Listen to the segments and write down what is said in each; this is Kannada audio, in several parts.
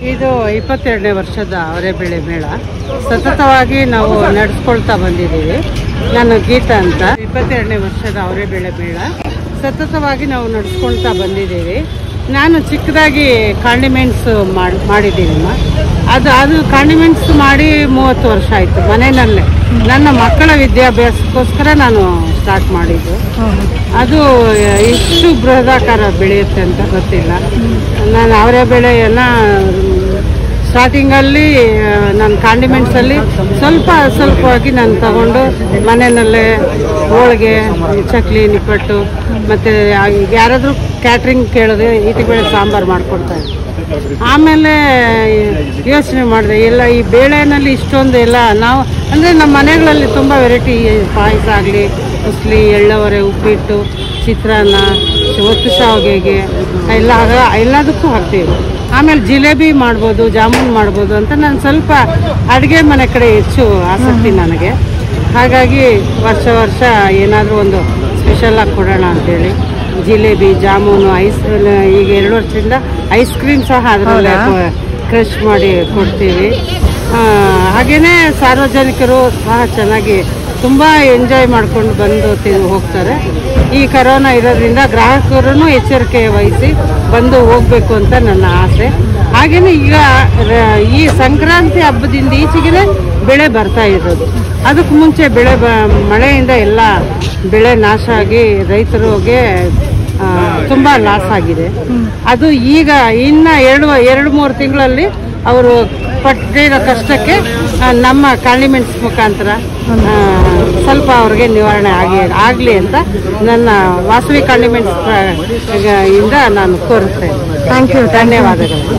ಇದು ಇಪ್ಪತ್ತೆರಡನೇ ವರ್ಷದ ಅವರೆಬೆಳೆ ಮೇಳ ಸತತವಾಗಿ ನಾವು ನಡೆಸ್ಕೊಳ್ತಾ ಬಂದಿದ್ದೀವಿ ನಾನು ಗೀತಾ ಅಂತ ಇಪ್ಪತ್ತೆರಡನೇ ವರ್ಷದ ಅವರೆಬೆಳೆ ಮೇಳ ಸತತವಾಗಿ ನಾವು ನಡೆಸ್ಕೊಳ್ತಾ ಬಂದಿದ್ದೀವಿ ನಾನು ಚಿಕ್ಕದಾಗಿ ಕಾಂಡಿಮೆಂಟ್ಸ್ ಮಾಡಿ ಮಾಡಿದ್ದೀನಮ್ಮ ಅದು ಅದು ಕಾಂಡಿಮೆಂಟ್ಸ್ ಮಾಡಿ ಮೂವತ್ತು ವರ್ಷ ಆಯಿತು ಮನೆಯಲ್ಲೇ ನನ್ನ ಮಕ್ಕಳ ವಿದ್ಯಾಭ್ಯಾಸಕ್ಕೋಸ್ಕರ ನಾನು ಸ್ಟಾರ್ಟ್ ಮಾಡಿದ್ದು ಅದು ಇಷ್ಟು ಬೃಹದಾಕಾರ ಬೆಳೆಯುತ್ತೆ ಅಂತ ಗೊತ್ತಿಲ್ಲ ನಾನು ಅವರೇ ಬೆಳೆಯನ್ನ ಸ್ಟಾರ್ಟಿಂಗಲ್ಲಿ ನಾನು ಕಾಂಡಿಮೆಂಟ್ಸಲ್ಲಿ ಸ್ವಲ್ಪ ಸ್ವಲ್ಪವಾಗಿ ನಾನು ತಗೊಂಡು ಮನೆಯಲ್ಲೇ ಹೋಳಿಗೆ ಚಕ್ಲಿ ನಿಪ್ಪಟ್ಟು ಮತ್ತು ಯಾರಾದರೂ ಕ್ಯಾಟ್ರಿಂಗ್ ಕೇಳಿದ್ರೆ ಈಟಿಬೇಳೆ ಸಾಂಬಾರು ಮಾಡಿಕೊಡ್ತಾರೆ ಆಮೇಲೆ ಯೋಚನೆ ಮಾಡಿದೆ ಎಲ್ಲ ಈ ಬೇಳೆನಲ್ಲಿ ಇಷ್ಟೊಂದು ಎಲ್ಲ ನಾವು ಅಂದರೆ ನಮ್ಮ ಮನೆಗಳಲ್ಲಿ ತುಂಬ ವೆರೈಟಿ ಪಾಯಸ ಆಗಲಿ ಉಸ್ಲಿ ಎಳ್ಳವರೆ ಉಪ್ಪಿಟ್ಟು ಚಿತ್ರಾನ್ನ ಒತ್ತು ಶಾವಿಗೆಗೆ ಎಲ್ಲ ಎಲ್ಲದಕ್ಕೂ ಹಾಕ್ತೀವಿ ಆಮೇಲೆ ಜಿಲೇಬಿ ಮಾಡ್ಬೋದು ಜಾಮೂನ್ ಮಾಡ್ಬೋದು ಅಂತ ನಾನು ಸ್ವಲ್ಪ ಅಡುಗೆ ಮನೆ ಕಡೆ ಹೆಚ್ಚು ಆಸಕ್ತಿ ನನಗೆ ಹಾಗಾಗಿ ವರ್ಷ ವರ್ಷ ಏನಾದರೂ ಒಂದು ಸ್ಪೆಷಲ್ ಆಗಿ ಕೊಡೋಣ ಅಂತೇಳಿ ಜಿಲೇಬಿ ಜಾಮೂನು ಐಸ್ ಈಗ ಎರಡು ವರ್ಷದಿಂದ ಐಸ್ ಕ್ರೀಮ್ ಸಹ ಅದರಲ್ಲೇ ಕ್ರಶ್ ಮಾಡಿ ಕೊಡ್ತೀವಿ ಆ, ಹಾಗೇನೇ ಸಾರ್ವಜನಿಕರು ಸಹ ಚೆನ್ನಾಗಿ ತುಂಬ ಎಂಜಾಯ್ ಮಾಡ್ಕೊಂಡು ಬಂದು ತಿಂದು ಹೋಗ್ತಾರೆ ಈ ಕರೋನಾ ಇರೋದ್ರಿಂದ ಗ್ರಾಹಕರು ಎಚ್ಚರಿಕೆ ವಹಿಸಿ ಬಂದು ಹೋಗ್ಬೇಕು ಅಂತ ನನ್ನ ಆಸೆ ಹಾಗೇನೆ ಈಗ ರ- ಈ ಸಂಕ್ರಾಂತಿ ಹಬ್ಬದಿಂದ ಈಚೆಗೆ ಬೆಳೆ ಬರ್ತಾ ಇರೋದು ಅದಕ್ಕೆ ಮುಂಚೆ ಬೆಳೆ ಬ ಮಳೆಯಿಂದ ಎಲ್ಲ ಬೆಳೆ ನಾಶ ಆಗಿ ರೈತರಿಗೆ ಆ, ತುಂಬಾ ಲಾಸ್ ಆಗಿದೆ ಅದು ಈಗ ಇನ್ನ ಎರಡು ಎರಡು ಮೂರು ತಿಂಗಳಲ್ಲಿ ಅವರು ಪಟ್ಟಿರೋ ಕಷ್ಟಕ್ಕೆ ಆ, ನಮ್ಮ ಕಾಂಡಿಮೆಂಟ್ಸ್ ಮುಖಾಂತರ ಆ, ಸ್ವಲ್ಪ ಅವ್ರಿಗೆ ನಿವಾರಣೆ ಆಗಿ ಆಗಲಿ ಅಂತ ನನ್ನ ವಾಸವಿ ಕಾಂಡಿಮೆಂಟ್ಸ್ ಇಂದ ನಾನು ಕೋರುತ್ತೇನೆ ಥ್ಯಾಂಕ್ ಯು ಧನ್ಯವಾದಗಳು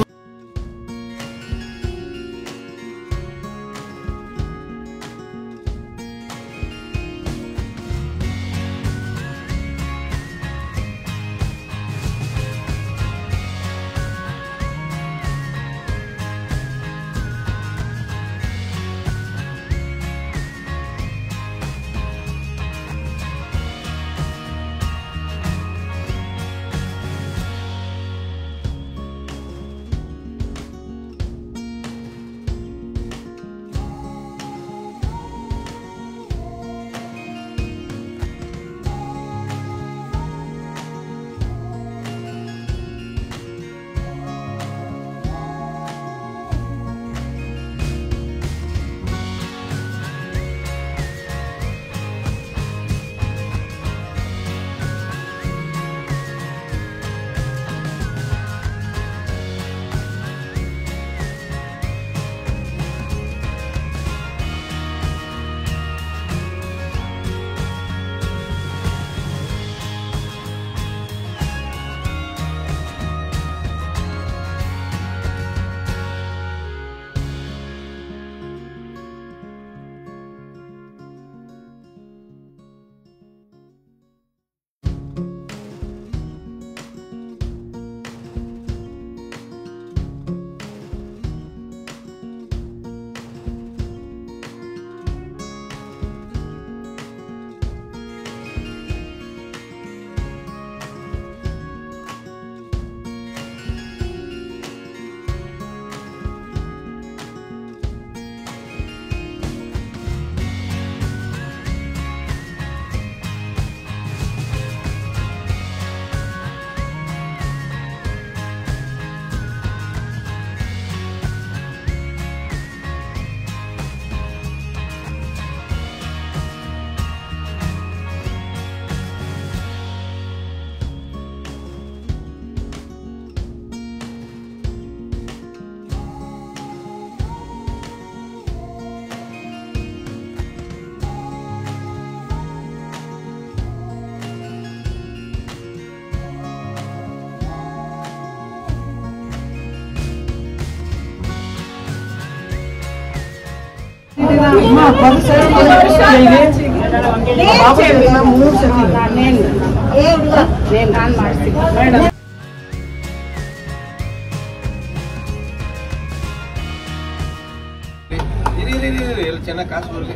ಇರಿ ಇರಿ ಇರಿ ಇರಿ ಎಲ್ಲಿ ಚೆನ್ನಾಗಿ ಕಾಸು ಬರಲಿ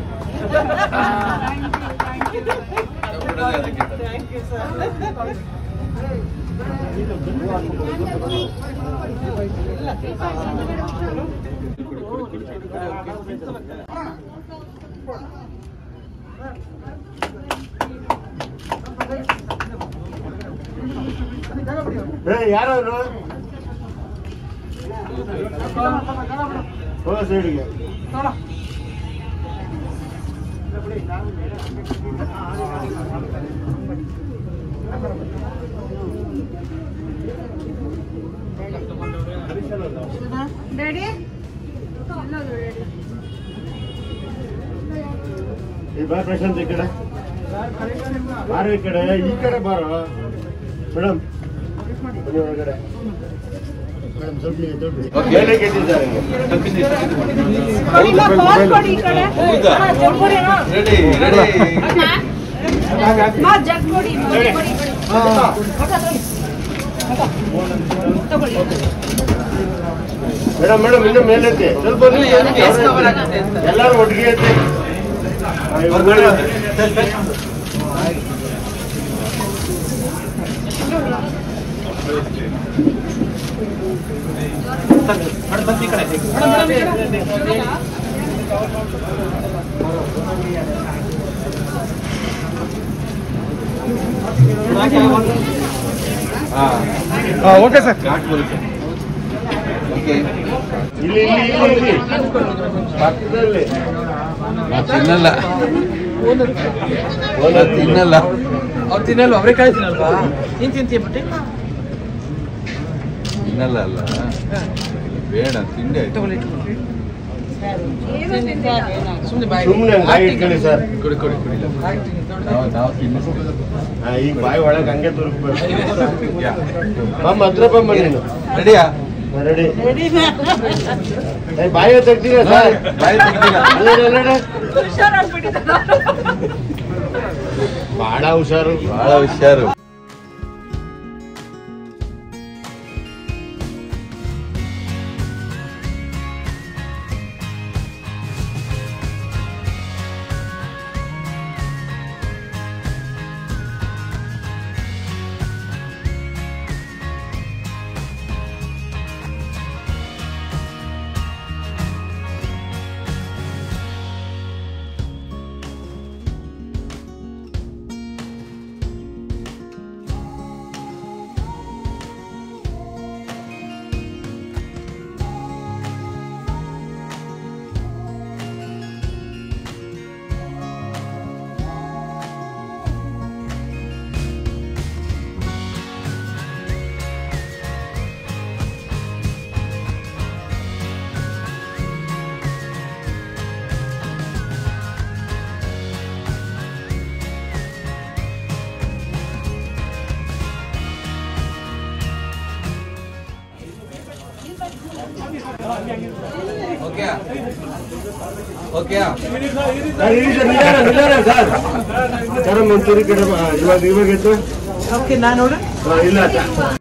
ಬಿಡೋದೇ ಅದಕ್ಕೆ ಯಾರು ಹೋಗ ಸೈಡ್ಗೆ ಈ ಬಾ ಪ್ರಶಾಂತ್ ಈ ಕಡೆ ಬಾರೋ ಈ ಕಡೆ ಈ ಕಡೆ ಬಾರೋ ಮೇಡಮ್ ಬನ್ನಿ ಒಳಗಡೆ ಮೇಡಮ್ ಸ್ವಲ್ಪ ನೀವು ಎದ್ದೇಳ್ಬಿಡಿ. ಮೇಲೆ ಕೆಟ್ಟಿದ್ದಾರೆ ರೆಡಿ ರೆಡಿ ಮೇಡಮ್ ಮೇಡಮ್ ಇನ್ನು ಮೇಲೆ ಎತ್ತಿ. ಸ್ವಲ್ಪ ನೀವು ಎಲ್ಲರೂ ಒಟ್ಟಿಗೆ ಎತ್ತಿ. ಆ, ಇವ್ರು ನೋಡಿ. ಓಕೆ ಸರ್ ಘಾಟ್ ಬರುತ್ತೆ ಓಕೆ ಇಲ್ಲಿ ಇಲ್ಲಿ ಇಲ್ಲಿ ಇಲ್ಲಿ ಪಕ್ಕದಲ್ಲಿ ನಾ ತಿನ್ನಲ್ಲ ನಾ ತಿನ್ನಲ್ಲ ಅವ್ರು ತಿನ್ನಲ್ವ ಅವರೇಕಾಯಿ ತಿನ್ನಲ್ವಾ ನೀನ್ ತಿಂತೀಯ ಬಟ್ಟೆ ತಿನ್ನಲ್ಲ ಅಲ್ಲ ಬೇಡ ತಿಂಡಿ ಆಯ್ತು ತಗೊಳ್ಳಿ ಸುಮ್ಮನೆ ಬಾಯಿ ಸುಮ್ಮನೆ ಬಾಯಿ ಇಟ್ಕೊಳ್ಳಿ ಸರ್ ಕೊಡಿ ಕೊಡಿ ಕೊಡಿಲ್ಲ ನಾವು ನಾವು ತಿನ್ನಿಸ್ಬೇಕು ಆ, ಈಗ ಬಾಯಿ ಒಳಗೆ ಹಂಗೆ ತುರುಕ್ಬೇಕು ಯಾ ಬಮ್ಮ ಹತ್ರ ಬಮ್ಮ ನೀನು ರೆಡಿಯಾ ರೆಡಿ ಏ ಬಾಯಿ ತೆಗ್ತೀರ ಸರ್ ಬಾಯಿ ತೆಗ್ದಿಲ್ಲ. ಅಲ್ಲಡೆ ಅಲ್ಲಡೆ ಬಹಳ ಹುಷಾರು ಬಹಳ ಹುಷಾರು ಓಕೆ ಓಕೆ ಸರ್, ಇರಿ ಸರ್, ನಿಧಾನ ನಿಧಾನ ಸರ್ ಸರ್ ಒಂಚೂರು ಈ ಕಡೆ ಬಾ. ಇವಾಗ ಇವಾಗ ಎತ್ತು ಓಕೆ ನಾನು ನೋಡ ಆ, ಇಲ್ಲ ಸರ್.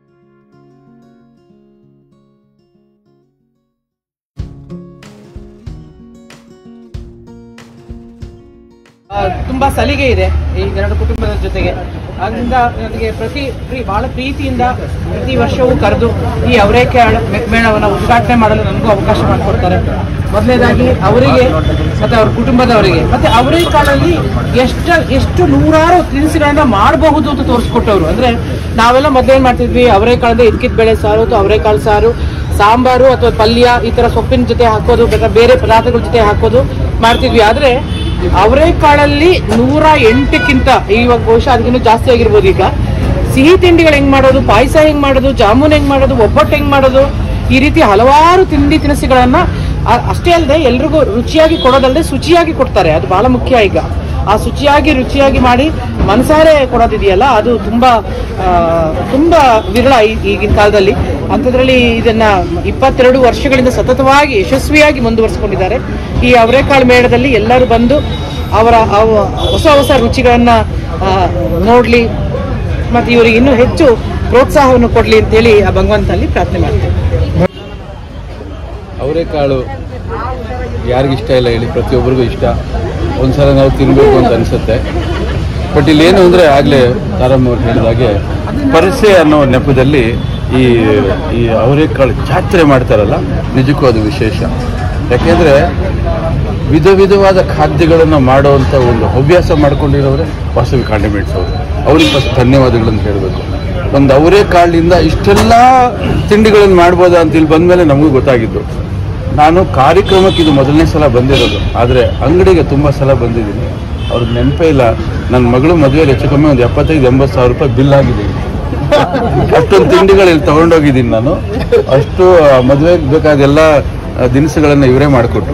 ಆ, ತುಂಬಾ ಸಲಿಗೆ ಇದೆ ಈ ಎರಡು ಕುಟುಂಬದ ಜೊತೆಗೆ ಅದರಿಂದ ನನಗೆ ಪ್ರತಿ ಪ್ರೀ- ಬಹಳ ಪ್ರೀತಿಯಿಂದ ಪ್ರತಿ ವರ್ಷವೂ ಕರೆದು ಈ ಅವರೇಕಾಳು ಮೇಳವನ್ನು ಉದ್ಘಾಟನೆ ಮಾಡಲು ನನಗೂ ಅವಕಾಶ ಮಾಡಿಕೊಡ್ತಾರೆ ಮೊದಲನೇದಾಗಿ ಅವರಿಗೆ ಮತ್ತೆ ಅವ್ರ ಕುಟುಂಬದವರಿಗೆ ಮತ್ತೆ ಅವರೇಕಾಳಲ್ಲಿ ಎಷ್ಟ ಎಷ್ಟು ನೂರಾರು ತಿನಿಸುಗಳನ್ನ ಮಾಡಬಹುದು ಅಂತ ತೋರಿಸ್ಕೊಟ್ಟವ್ರು ಅಂದ್ರೆ ನಾವೆಲ್ಲ ಮೊದಲೇನ್ ಮಾಡ್ತಿದ್ವಿ ಅವರೇಕಾಳದ ಇದ್ಕಿದ್ ಬೇಳೆ ಸಾರು ಅಥವಾ ಅವರೇಕಾಳು ಸಾರು ಸಾಂಬಾರು ಅಥವಾ ಪಲ್ಯ ಈ ತರ ಸೊಪ್ಪಿನ ಜೊತೆ ಹಾಕೋದು ಬೇಕಾದ್ರೆ ಬೇರೆ ಪದಾರ್ಥಗಳ ಜೊತೆ ಹಾಕೋದು ಮಾಡ್ತಿದ್ವಿ ಆದ್ರೆ ಅವರೇಕಾಳಲ್ಲಿ ನೂರ ಎಂಟಕ್ಕಿಂತ ಇವಾಗ ಬಹುಶಃ ಅದಕ್ಕಿಂತ ಜಾಸ್ತಿ ಆಗಿರ್ಬೋದು ಈಗ ಸಿಹಿ ತಿಂಡಿಗಳು ಹೆಂಗ್ ಮಾಡೋದು ಪಾಯಸ ಹೆಂಗ್ ಮಾಡೋದು ಜಾಮೂನ್ ಹೆಂಗ್ ಮಾಡೋದು ಒಬ್ಬಟ್ಟು ಹೆಂಗ್ ಮಾಡೋದು ಈ ರೀತಿ ಹಲವಾರು ತಿಂಡಿ ತಿನಿಸುಗಳನ್ನ ಆ- ಅಷ್ಟೇ ಅಲ್ಲದೆ ಎಲ್ರಿಗೂ ರುಚಿಯಾಗಿ ಕೊಡೋದಲ್ಲದೆ ಶುಚಿಯಾಗಿ ಕೊಡ್ತಾರೆ ಅದು ಬಹಳ ಮುಖ್ಯ ಈಗ ಆ ಶುಚಿಯಾಗಿ ರುಚಿಯಾಗಿ ಮಾಡಿ ಮನಸಾರೆ ಕೊಡೋದಿದೆಯಲ್ಲ ಅದು ತುಂಬಾ ಆ, ತುಂಬಾ ವಿರಳ ಈ- ಈಗಿನ ಕಾಲದಲ್ಲಿ ಅಂಥದ್ರಲ್ಲಿ ಇದನ್ನ ಇಪ್ಪತ್ತೆರಡು ವರ್ಷಗಳಿಂದ ಸತತವಾಗಿ ಯಶಸ್ವಿಯಾಗಿ ಮುಂದುವರಿಸಿಕೊಂಡಿದ್ದಾರೆ ಈ ಅವರೇಕಾಳು ಮೇಳದಲ್ಲಿ ಎಲ್ಲರೂ ಬಂದು ಅವರ ಅವ- ಹೊಸ ಹೊಸ ರುಚಿಗಳನ್ನ ಆ, ನೋಡ್ಲಿ ಮತ್ತೆ ಇವರಿಗೆ ಇನ್ನೂ ಹೆಚ್ಚು ಪ್ರೋತ್ಸಾಹವನ್ನು ಕೊಡ್ಲಿ ಅಂತೇಳಿ ಆ ಭಗವಂತನಲ್ಲಿ ಪ್ರಾರ್ಥನೆ ಮಾಡ್ತೇವೆ ಅವರೆಕಾಳು ಯಾರಿಗಿಷ್ಟ ಇಲ್ಲ ಹೇಳಿ ಪ್ರತಿಯೊಬ್ಬರಿಗೂ ಇಷ್ಟ ಒಂದ್ಸಲ ನಾವು ತಿನ್ಬೇಕು ಅಂತ ಅನ್ಸುತ್ತೆ ಬಟ್ ಇಲ್ಲಿ ಏನು ಅಂದರೆ ಆಗಲೇ ತಾರಮ್ಮ ಅವ್ರು ಹೇಳಿದಾಗೆ ಪರಿಸೆ ಅನ್ನೋ ನೆಪದಲ್ಲಿ ಈ ಈ ಅವರೇಕಾಳು ಜಾತ್ರೆ ಮಾಡ್ತಾರಲ್ಲ ನಿಜಕ್ಕೂ ಅದು ವಿಶೇಷ ಯಾಕೆಂದರೆ ವಿಧ ವಿಧವಾದ ಖಾದ್ಯಗಳನ್ನು ಮಾಡುವಂಥ ಒಂದು ಹವ್ಯಾಸ ಮಾಡ್ಕೊಂಡಿರೋರೆ ವಾಸವಿ ಕಾಂಡಿಮೆಂಟ್ಸ್ ಅವರು ಅವ್ರಿಗೆ ಫಸ್ಟ್ ಧನ್ಯವಾದಗಳನ್ನು ಹೇಳಬೇಕು ಒಂದು ಅವರೇಕಾಳಿನಿಂದ ಇಷ್ಟೆಲ್ಲ ತಿಂಡಿಗಳನ್ನು ಮಾಡ್ಬೋದಾ ಅಂತ ಇಲ್ಲಿ ಬಂದಮೇಲೆ ನಮಗೂ ಗೊತ್ತಾಗಿದ್ದು ನಾನು ಕಾರ್ಯಕ್ರಮಕ್ಕೆ ಇದು ಮೊದಲನೇ ಸಲ ಬಂದಿರೋದು ಆದರೆ ಅಂಗಡಿಗೆ ತುಂಬ ಸಲ ಬಂದಿದ್ದೀನಿ ಅವ್ರಿಗೆ ನೆನಪೇ ಇಲ್ಲ ನನ್ನ ಮಗಳು ಮದುವೆಯಲ್ಲಿ ಹೆಚ್ಚು ಕಮ್ಮಿ ಒಂದು ಎಪ್ಪತ್ತೈದು ಎಂಬತ್ತು ಸಾವಿರ ರೂಪಾಯಿ ಬಿಲ್ ಆಗಿದೆ ಅಷ್ಟೊಂದು ತಿಂಡಿಗಳು ಇಲ್ಲಿ ತಗೊಂಡೋಗಿದ್ದೀನಿ ನಾನು ಅಷ್ಟು ಮದುವೆಗೆ ಬೇಕಾದ ಎಲ್ಲ ದಿನಸುಗಳನ್ನು ಇವರೇ ಮಾಡಿಕೊಟ್ರು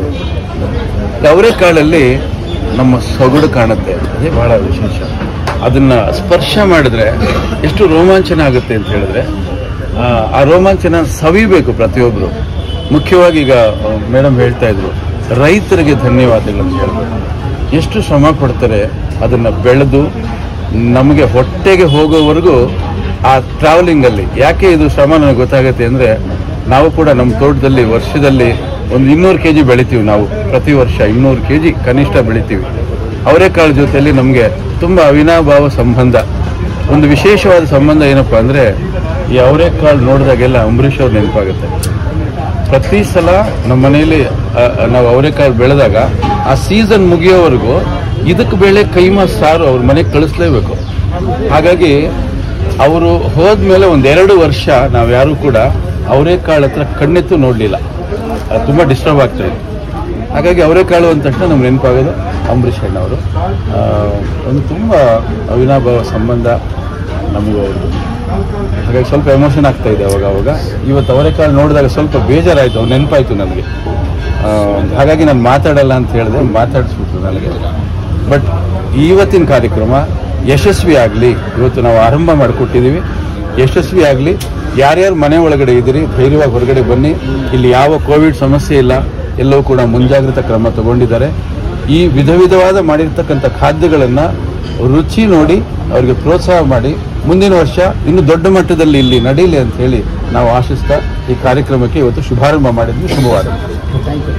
ಅವರೆಕಾಳಲ್ಲಿ ನಮ್ಮ ಸೊಗಡು ಕಾಣುತ್ತೆ ಅದೇ ಬಹಳ ವಿಶೇಷ ಅದನ್ನ ಸ್ಪರ್ಶ ಮಾಡಿದ್ರೆ ಎಷ್ಟು ರೋಮಾಂಚನ ಆಗುತ್ತೆ ಅಂತ ಹೇಳಿದ್ರೆ ಆ, ಆ ರೋಮಾಂಚನ ಸವಿಬೇಕು ಪ್ರತಿಯೊಬ್ಬರು ಮುಖ್ಯವಾಗಿ ಈಗ ಮೇಡಮ್ ಹೇಳ್ತಾ ಇದ್ರು ರೈತರಿಗೆ ಧನ್ಯವಾದಗಳು ಅಂತ ಹೇಳ್ಬೇಕು ಎಷ್ಟು ಶ್ರಮ ಪಡ್ತಾರೆ ಅದನ್ನ ಬೆಳೆದು ನಮಗೆ ಹೊಟ್ಟೆಗೆ ಹೋಗೋವರೆಗೂ ಆ ಟ್ರಾವೆಲಿಂಗಲ್ಲಿ ಯಾಕೆ ಇದು ಶ್ರಮ ನನಗೆ ಗೊತ್ತಾಗುತ್ತೆ ಅಂದರೆ ನಾವು ಕೂಡ ನಮ್ಮ ತೋಟದಲ್ಲಿ ವರ್ಷದಲ್ಲಿ ಒಂದು ಇನ್ನೂರು ಕೆ ಜಿ ಬೆಳಿತೀವಿ ನಾವು ಪ್ರತಿ ವರ್ಷ ಇನ್ನೂರು ಕೆ ಜಿ ಕನಿಷ್ಠ ಬೆಳಿತೀವಿ ಅವರೆಕಾಳು ಜೊತೆಯಲ್ಲಿ ನಮಗೆ ತುಂಬ ಅವಿನಾಭಾವ ಸಂಬಂಧ ಒಂದು ವಿಶೇಷವಾದ ಸಂಬಂಧ ಏನಪ್ಪ ಅಂದರೆ ಈ ಅವರೆಕಾಳು ನೋಡಿದಾಗೆಲ್ಲ ಅಂಬರೀಷ್ ಅವ್ರು ನೆನಪಾಗುತ್ತೆ ಪ್ರತಿ ಸಲ ನಮ್ಮ ಮನೆಯಲ್ಲಿ ಆ, ಆ, ನಾವು ಅವರೆಕಾಳು ಬೆಳೆದಾಗ ಆ ಸೀಸನ್ ಮುಗಿಯೋವರೆಗೂ ಇದಕ್ಕೆ ಬೆಳೆ ಕೈಮಾ ಸಾರು ಅವ್ರ ಮನೆಗೆ ಕಳಿಸ್ಲೇಬೇಕು ಹಾಗಾಗಿ ಅವರು ಹೋದ್ಮೇಲೆ ಒಂದೆರಡು ವರ್ಷ ನಾವು ಯಾರು ಕೂಡ ಅವರೆಕಾಳು ಹತ್ರ ಕಣ್ಣೆತ್ತು ನೋಡಲಿಲ್ಲ ತುಂಬ ಡಿಸ್ಟರ್ಬ್ ಆಗ್ತಾ ಇತ್ತು ಹಾಗಾಗಿ ಅವರೆಕಾಳು ಅಂದ ತಕ್ಷಣ ನಮ್ಗೆ ನೆನಪಾಗೋದು ಅಂಬರೀಷ್ ಅಣ್ಣವರು ಆ, ಒಂದು ತುಂಬ ಅವಿನಾಭಾವ ಸಂಬಂಧ ನಮಗೂ ಅವ್ರದ್ದು ಹಾಗಾಗಿ ಸ್ವಲ್ಪ ಎಮೋಷನ್ ಆಗ್ತಾ ಇದೆ ಅವಾಗ ಅವಾಗ ಇವತ್ತು ಅವರೆಕಾಳು ನೋಡಿದಾಗ ಸ್ವಲ್ಪ ಬೇಜಾರಾಯಿತು ಅವ್ರು ನೆನಪಾಯಿತು ನನಗೆ ಆ, ಹಾಗಾಗಿ ನಾನು ಮಾತಾಡಲ್ಲ ಅಂತ ಹೇಳಿದೆ ಮಾತಾಡಿಸ್ಬಿಟ್ರು ನನಗೆ ಬಟ್ ಇವತ್ತಿನ ಕಾರ್ಯಕ್ರಮ ಯಶಸ್ವಿ ಆಗಲಿ ಇವತ್ತು ನಾವು ಆರಂಭ ಮಾಡಿಕೊಟ್ಟಿದ್ದೀವಿ ಯಶಸ್ವಿ ಆಗಲಿ ಯಾರ್ಯಾರು ಮನೆ ಒಳಗಡೆ ಇದ್ದೀರಿ ಧೈರ್ಯವಾಗಿ ಹೊರಗಡೆ ಬನ್ನಿ ಇಲ್ಲಿ ಯಾವ ಕೋವಿಡ್ ಸಮಸ್ಯೆ ಇಲ್ಲ ಎಲ್ಲವೂ ಕೂಡ ಮುಂಜಾಗ್ರತಾ ಕ್ರಮ ತಗೊಂಡಿದ್ದಾರೆ ಈ ವಿಧ ವಿಧವಾದ ಮಾಡಿರ್ತಕ್ಕಂಥ ಖಾದ್ಯಗಳನ್ನು ರುಚಿ ನೋಡಿ ಅವರಿಗೆ ಪ್ರೋತ್ಸಾಹ ಮಾಡಿ ಮುಂದಿನ ವರ್ಷ ಇನ್ನು ದೊಡ್ಡ ಮಟ್ಟದಲ್ಲಿ ಇಲ್ಲಿ ನಡೀಲಿ ಅಂತ ಹೇಳಿ ನಾವು ಆಶಿಸ್ತಾ ಈ ಕಾರ್ಯಕ್ರಮಕ್ಕೆ ಇವತ್ತು ಶುಭಾರಂಭ ಮಾಡಿದ್ವಿ ಶುಭವಾದ